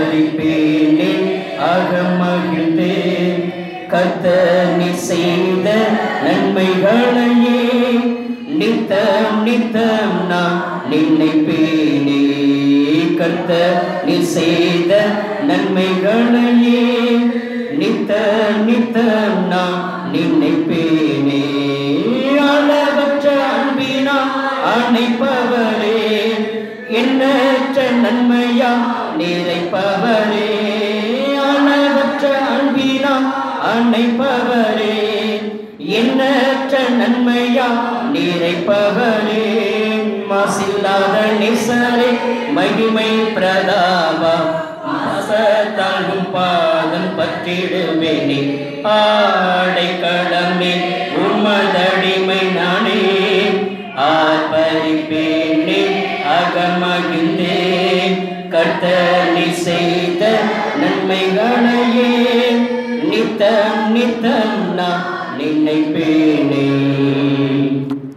ஆர்ப்பரிப்பேனே அகமகிழ்ந்தே கத்த நீ செய்த நன்மைகளையே நித்தம் நித்தம் நான் நினைப்பேனே கத்த நீ செய்த நன்மைகளையே நித்த நித்தம் நான் நினைப்பேனே அளவற்ற அன்பினா அணைப்பவரே எண்ணற்ற நன்மையா நிறைப்பவரே அளவற்ற அன்பினா அணைப்பவரே எண்ணற்ற நன்மையா நிறைப்பவரே மாசில்லாத நிசரே மகிமை பிரதாபா மாசத்தாலும் பாதம் பற்றிடுவேனே ஆடை கடமே உமதடிமை நானே ஆர்ப்பரிப்பேனே அகமகிழ்ந்தேன் கர்த்தனி செய்த நன்மைகளையே நித்தம் நித்தம் நான் நினைப்பேனே